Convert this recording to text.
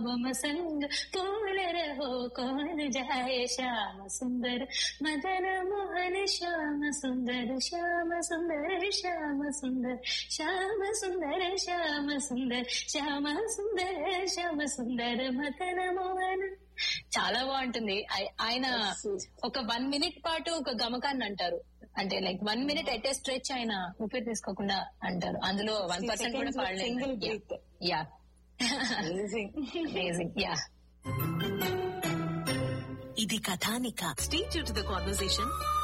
मम संग पूर्ण रहो कौन जाए श्याम सुंदर मदन मोहन श्याम सुंदर श्याम सुंदर श्याम सुंदर श्याम सुंदर श्याम सुंदर శ్యామ సుందర శ్యామ సుందర మదన మోహన చాలా బాగుంటుంది ఆయ- ఆయన ఒక వన్ మినిట్ పాటు ఒక గమకాన్ని అంటారు అంటే like one minute at a stretch ఆయన ఊపిరి తీసుకోకుండా అంటారు అందులో వన్ పర్సెంట్ కూడా Seconds with single పాడలేదు breath. Yeah Amazing. Amazing yeah ఇది కథానిక స్టే టు ద కాన్వర్సేషన్